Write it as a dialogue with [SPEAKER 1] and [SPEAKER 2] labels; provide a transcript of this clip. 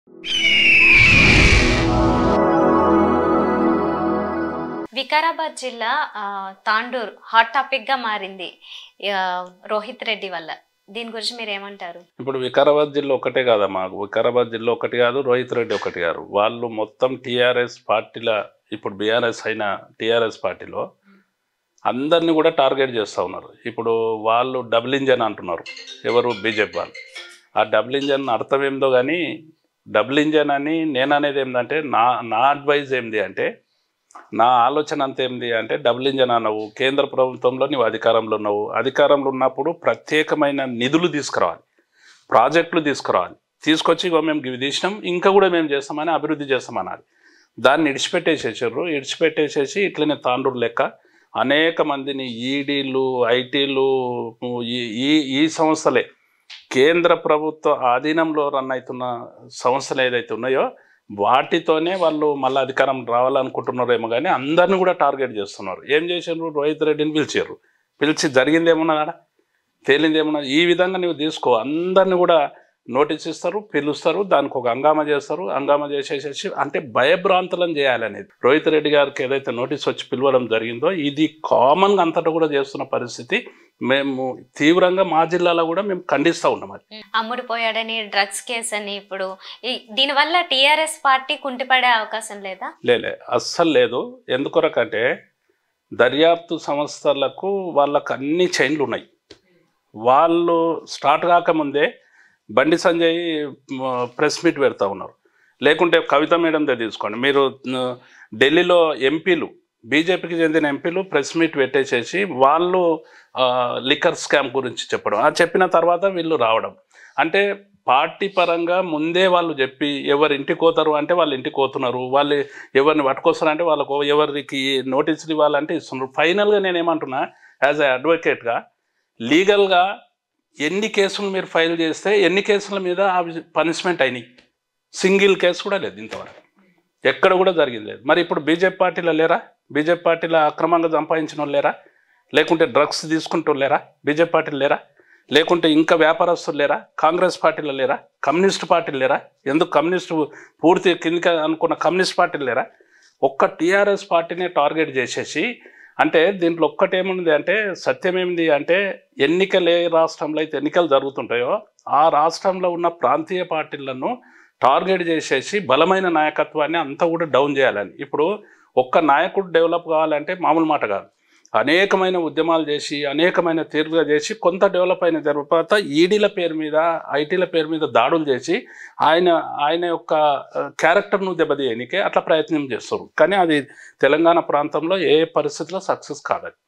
[SPEAKER 1] వికారాబాద్ జిల్లా ఆ, Tandur hot topic గా మారింది ఆ, రోహిత్ రెడ్డి వల్ల దీని గురించి మీరు ఏమంటారు
[SPEAKER 2] ఇప్పుడు వికారాబాద్ జిల్లా ఒకటే కాదమ్మా వికారాబాద్ జిల్లా ఒకటి కాదు రోహిత్ రెడ్డి ఒకటి కాదు వాళ్ళు మొత్తం టీఆర్ఎస్ పార్టీల ఇప్పుడు బీఆర్ఎస్ అయిన టీఆర్ఎస్ పార్టీలో అందరినీ కూడా టార్గెట్ చేస్తూ ఉన్నారు ఇప్పుడు వాళ్ళు డబుల్ ఇంజన్ అంటున్నారు ఎవరు బీజేపీ వాళ్ళు ఆ డబుల్ ఇంజన్ అర్థం ఏందో కానీ డబుల్ ఇంజన్ అని నేను అనేది ఏంటంటే నా నా అడ్వైజ్ ఏంది అంటే నా ఆలోచన అంత ఏంది అంటే డబుల్ ఇంజన్ అన్నావు కేంద్ర ప్రభుత్వంలో నీవు అధికారంలో ఉన్నావు అధికారంలో ఉన్నప్పుడు ప్రత్యేకమైన నిధులు తీసుకురావాలి ప్రాజెక్టులు తీసుకురావాలి తీసుకొచ్చి ఇగో మేము ఇవి తీసినాం ఇంకా కూడా మేము చేస్తామని అభివృద్ధి చేస్తామనాలి దాన్ని ఇడిచిపెట్టేసేసారు ఇడిచిపెట్టేసేసి ఇట్లనే తాండ్రులు లెక్క అనేక మందిని ఈడీలు ఐటీలు ఈ ఈ ఈ సంస్థలే కేంద్ర ప్రభుత్వ ఆధీనంలో రన్ అవుతున్న సంస్థలు ఏదైతే ఉన్నాయో వాటితోనే వాళ్ళు మళ్ళీ అధికారం రావాలనుకుంటున్నారేమో కానీ అందరిని కూడా టార్గెట్ చేస్తున్నారు ఏం చేశారు రోహిత్ రెడ్డిని పిలిచారు పిలిచి జరిగింది ఏమన్నా తేలింది ఏమన్నా ఈ విధంగా నువ్వు తీసుకో అందరిని కూడా నోటీస్ ఇస్తారు పిలుస్తారు దానికి ఒక హంగామా చేస్తారు హంగామా చేసేసేసి అంటే భయభ్రాంతులను చేయాలనేది రోహిత్ రెడ్డి గారికి ఏదైతే నోటీస్ వచ్చి పిలవడం జరిగిందో ఇది కామన్గా అంతటా కూడా చేస్తున్న పరిస్థితి మేము తీవ్రంగా మా జిల్లాలో కూడా మేము ఖండిస్తూ ఉన్నాం అది
[SPEAKER 1] అమ్ముడుపోయాడని డ్రగ్స్ కేసు అని ఇప్పుడు ఈ దీనివల్ల టిఆర్ఎస్ పార్టీ కుంటిపడే అవకాశం లేదా
[SPEAKER 2] లేలే అస్సలు లేదు ఎందుకొరకంటే దర్యాప్తు సంస్థలకు వాళ్ళకు అన్ని చైన్లు ఉన్నాయి వాళ్ళు స్టార్ట్ కాకముందే బండి సంజయ్ మ, ప్రెస్ మీట్ పెడతా ఉన్నారు లేకుంటే కవిత మేడందే తీసుకోండి మీరు న, ఢిల్లీలో ఎంపీలు బీజేపీకి చెందిన ఎంపీలు ప్రెస్ మీట్ పెట్టేసేసి వాళ్ళు ఆ, లిక్కర్ స్కామ్ గురించి చెప్పడం ఆ చెప్పిన తర్వాత వీళ్ళు రావడం అంటే పార్టీ పరంగా ముందే వాళ్ళు చెప్పి ఎవరు ఇంటికి పోతారు అంటే వాళ్ళు ఇంటికి పోతున్నారు వాళ్ళు ఎవరిని పట్టుకొస్తారంటే వాళ్ళకు ఎవరికి నోటీసులు ఇవ్వాలంటే ఇస్తున్నారు ఫైనల్గా నేను ఏమంటున్నా యాజ్ ఎ అడ్వకేట్గా లీగల్గా ఎన్ని కేసులు మీరు ఫైల్ చేస్తే ఎన్ని కేసుల మీద అవి పనిష్మెంట్ అయినాయి సింగిల్ కేసు కూడా లేదు ఇంతవరకు ఎక్కడ కూడా జరిగింది లేదు మరి ఇప్పుడు బీజేపీ పార్టీలో లేరా బీజేపీ పార్టీలో అక్రమంగా సంపాదించిన వాళ్ళు లేరా లేకుంటే డ్రగ్స్ తీసుకుంటూ లేరా బీజేపీ పార్టీలు లేరా లేకుంటే ఇంకా వ్యాపారస్తులు లేరా కాంగ్రెస్ పార్టీలో లేరా కమ్యూనిస్ట్ పార్టీలు లేరా ఎందుకు కమ్యూనిస్ట్ పూర్తి కిందికి అనుకున్న కమ్యూనిస్ట్ పార్టీలు లేరా ఒక్క టీఆర్ఎస్ పార్టీని టార్గెట్ చేసేసి అంటే దీంట్లో ఒక్కటి ఏముంది అంటే సత్యం ఏమింది అంటే ఎన్నికలు ఏ రాష్ట్రంలో అయితే ఎన్నికలు జరుగుతుంటాయో ఆ రాష్ట్రంలో ఉన్న ప్రాంతీయ పార్టీలను టార్గెట్ చేసేసి బలమైన నాయకత్వాన్ని అంతా కూడా డౌన్ చేయాలని ఇప్పుడు ఒక్క నాయకుడు డెవలప్ కావాలంటే మామూలు మాట కాదు అనేకమైన ఉద్యమాలు చేసి అనేకమైన తీర్పుగా చేసి కొంత డెవలప్ అయిన తర్వాత ఈడీల పేరు మీద ఐటీల పేరు మీద దాడులు చేసి ఆయన ఆయన యొక్క ఆ, క్యారెక్టర్ను దెబ్బతీయనికే అట్లా ప్రయత్నం చేస్తారు కానీ అది తెలంగాణ ప్రాంతంలో ఏ పరిస్థితిలో సక్సెస్ కాదు